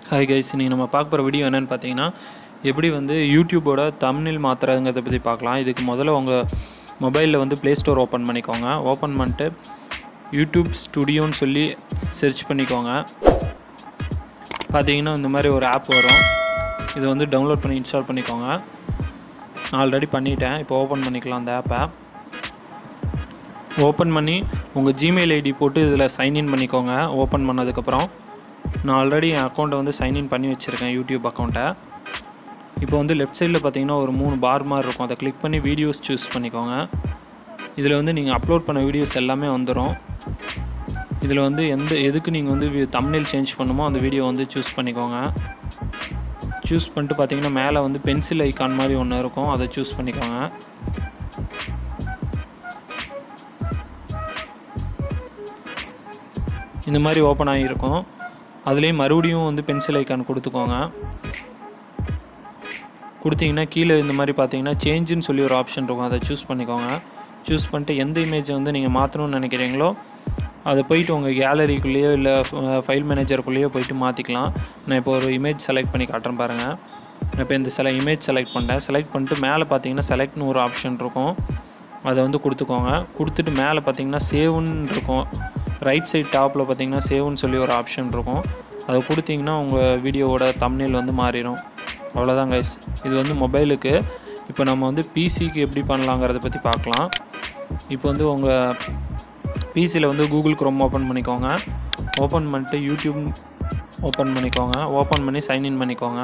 hi guys இன்றைக்கி நம்ம பார்க்க போகிற வீடியோ என்னென்னு பார்த்தீங்கன்னா எப்படி வந்து யூடியூபோட தம்னில் மாற்றுறதுங்கிறத பற்றி பார்க்கலாம் இதுக்கு முதல்ல உங்கள் மொபைலில் வந்து ப்ளே ஸ்டோர் ஓப்பன் பண்ணிக்கோங்க ஓப்பன் பண்ணிட்டு யூடியூப் ஸ்டுடியோன்னு சொல்லி சர்ச் பண்ணிக்கோங்க பார்த்தீங்கன்னா இந்த மாதிரி ஒரு ஆப் வரும் இதை வந்து டவுன்லோட் பண்ணி இன்ஸ்டால் பண்ணிக்கோங்க நான் ஆல்ரெடி பண்ணிட்டேன் இப்போ ஓப்பன் பண்ணிக்கலாம் அந்த ஆப்பை ஓப்பன் பண்ணி உங்கள் ஜிமெயில் ஐடி போட்டு இதில் சைன்இன் பண்ணிக்கோங்க ஓப்பன் பண்ணதுக்கப்புறம் நான் ஆல்ரெடி என் அக்கௌண்ட்டை வந்து சைன்இன் பண்ணி வச்சுருக்கேன் யூடியூப் அக்கௌண்ட்டை இப்போ வந்து லெஃப்ட் சைடில் பார்த்தீங்கன்னா ஒரு மூணு பார் மாதிரி இருக்கும் அதை கிளிக் பண்ணி வீடியோஸ் சூஸ் பண்ணிக்கோங்க இதில் வந்து நீங்கள் அப்லோட் பண்ண வீடியோஸ் எல்லாமே வந்துடும் இதில் வந்து எந்த எதுக்கு நீங்கள் வந்து தம்னேல் சேஞ்ச் பண்ணுமோ அந்த வீடியோ வந்து சூஸ் பண்ணிக்கோங்க சூஸ் பண்ணிட்டு பார்த்தீங்கன்னா மேலே வந்து பென்சில் ஐக்கான் மாதிரி ஒன்று இருக்கும் அதை சூஸ் பண்ணிக்கோங்க இந்த மாதிரி ஓப்பன் ஆகியிருக்கும் அதுலேயும் மறுபடியும் வந்து பென்சில் ஐக்கான் கொடுத்துக்கோங்க கொடுத்தீங்கன்னா கீழே இந்த மாதிரி பார்த்தீங்கன்னா சேஞ்சுன்னு சொல்லி ஒரு ஆப்ஷன் இருக்கும் அதை சூஸ் பண்ணிக்கோங்க சூஸ் பண்ணிட்டு எந்த இமேஜை வந்து நீங்கள் மாற்றணும்னு நினைக்கிறீங்களோ அதை போயிட்டு உங்கள் கேலரிக்குள்ளேயோ இல்லை ஃபைல் மேனேஜருக்குள்ளேயோ போயிட்டு மாற்றிக்கலாம் நான் இப்போ ஒரு இமேஜ் செலக்ட் பண்ணி காட்டுறேன் பாருங்கள் நான் இப்போ இந்த சில இமேஜ் செலக்ட் பண்ணிட்டேன் செலக்ட் பண்ணிட்டு மேலே பார்த்தீங்கன்னா செலக்ட்னு ஒரு ஆப்ஷன் இருக்கும் அதை வந்து கொடுத்துக்கோங்க கொடுத்துட்டு மேலே பார்த்தீங்கன்னா சேவ்னு இருக்கும் ரைட் சைட் டாப்பில் பார்த்தீங்கன்னா சேவ்னு சொல்லி ஒரு ஆப்ஷன் இருக்கும் அதை கொடுத்தீங்கன்னா உங்கள் வீடியோவோட தம்னேல் வந்து மாறிடும் அவ்வளோதான் கைஸ் இது வந்து மொபைலுக்கு இப்போ நம்ம வந்து பிசிக்கு எப்படி பண்ணலாங்கிறத பற்றி பார்க்கலாம் இப்போ வந்து உங்கள் பிசியில் வந்து கூகுள் க்ரோம் ஓப்பன் பண்ணிக்கோங்க ஓப்பன் பண்ணிட்டு யூடியூப் ஓப்பன் பண்ணிக்கோங்க ஓப்பன் பண்ணி சைன்இன் பண்ணிக்கோங்க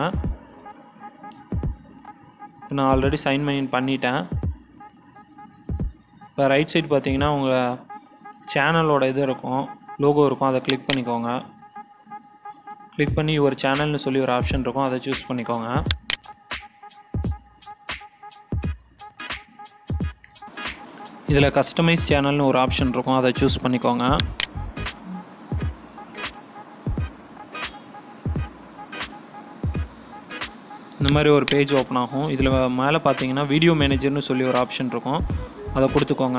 நான் ஆல்ரெடி சைன் இன் பண்ணிட்டேன் இப்போ ரைட் சைடு பார்த்தீங்கன்னா உங்கள் சேனலோட இது இருக்கும் லோகோ இருக்கும் அதை கிளிக் பண்ணிக்கோங்க கிளிக் பண்ணி ஒரு சேனல்னு சொல்லி ஒரு ஆப்ஷன் இருக்கும் அதை சூஸ் பண்ணிக்கோங்க இதில் கஸ்டமைஸ் சேனல்னு ஒரு ஆப்ஷன் இருக்கும் அதை சூஸ் பண்ணிக்கோங்க இந்த மாதிரி ஒரு பேஜ் ஓப்பன் ஆகும் இதில் மேலே பார்த்தீங்கன்னா வீடியோ மேனேஜர்னு சொல்லி ஒரு ஆப்ஷன் இருக்கும் அதை கொடுத்துக்கோங்க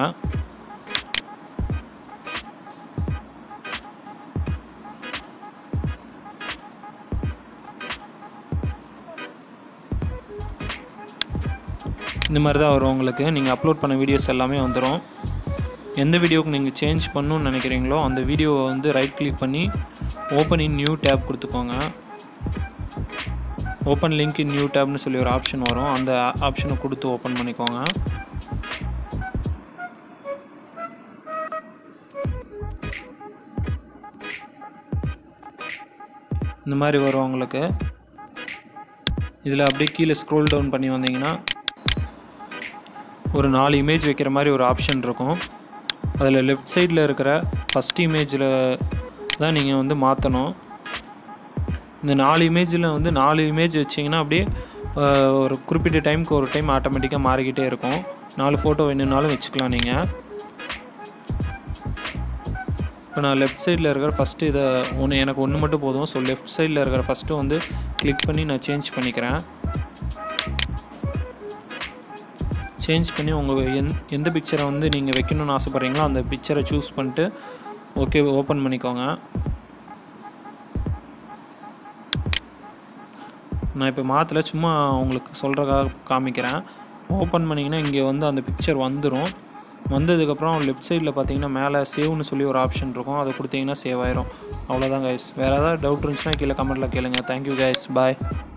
இந்த மாதிரி தான் வரும் உங்களுக்கு நீங்கள் அப்லோட் பண்ண வீடியோஸ் எல்லாமே வந்துடும் எந்த வீடியோவுக்கு நீங்கள் சேஞ்ச் பண்ணணும்னு நினைக்கிறீங்களோ அந்த வீடியோவை வந்து ரைட் கிளிக் பண்ணி ஓப்பன் இன் நியூ டேப் கொடுத்துக்கோங்க ஓப்பன் லிங்க் இன் நியூ டேப்னு சொல்லி ஒரு ஆப்ஷன் வரும் அந்த ஆப்ஷனை கொடுத்து ஓப்பன் பண்ணிக்கோங்க இந்த மாதிரி வரும் உங்களுக்கு இதில் அப்படியே கீழே ஸ்க்ரோல் டவுன் பண்ணி வந்தீங்கன்னா ஒரு நாலு இமேஜ் வைக்கிற மாதிரி ஒரு ஆப்ஷன் இருக்கும் அதில் லெஃப்ட் சைடில் இருக்கிற ஃபஸ்ட் இமேஜில் தான் நீங்கள் வந்து மாற்றணும் இந்த நாலு இமேஜில் வந்து நாலு இமேஜ் வச்சிங்கன்னா அப்படியே ஒரு குறிப்பிட்ட டைமுக்கு ஒரு டைம் ஆட்டோமேட்டிக்காக மாறிக்கிட்டே இருக்கும் நாலு ஃபோட்டோ வேணும்னாலும் வச்சுக்கலாம் நீங்கள் இப்போ நான் லெஃப்ட் சைடில் இருக்கிற ஃபஸ்ட்டு இதை ஒன்று எனக்கு ஒன்று மட்டும் போதும் ஸோ லெஃப்ட் சைடில் இருக்கிற ஃபஸ்ட்டு வந்து கிளிக் பண்ணி நான் சேஞ்ச் பண்ணிக்கிறேன் சேஞ்ச் பண்ணி உங்கள் எந் எந்த பிக்சரை வந்து நீங்கள் வைக்கணும்னு ஆசைப்பட்றீங்களோ அந்த பிக்சரை சூஸ் பண்ணிட்டு ஓகே ஓப்பன் பண்ணிக்கோங்க நான் இப்போ மாற்றல சும்மா உங்களுக்கு சொல்கிறக்காக காமிக்கிறேன் ஓப்பன் பண்ணிங்கன்னா இங்கே வந்து அந்த பிக்சர் வந்துடும் வந்ததுக்கப்புறம் லெஃப்ட் சைடில் பார்த்தீங்கன்னா மேலே சேவ்னு சொல்லி ஒரு ஆப்ஷன் இருக்கும் அதை கொடுத்தீங்கன்னா சேவ் ஆயிரும் அவ்வளோதான் கைஸ் வேறு ஏதாவது டவுட் இருந்துச்சுன்னா கீழே கமெண்ட்டில் கேளுங்க தேங்க்யூ கைஸ் பாய்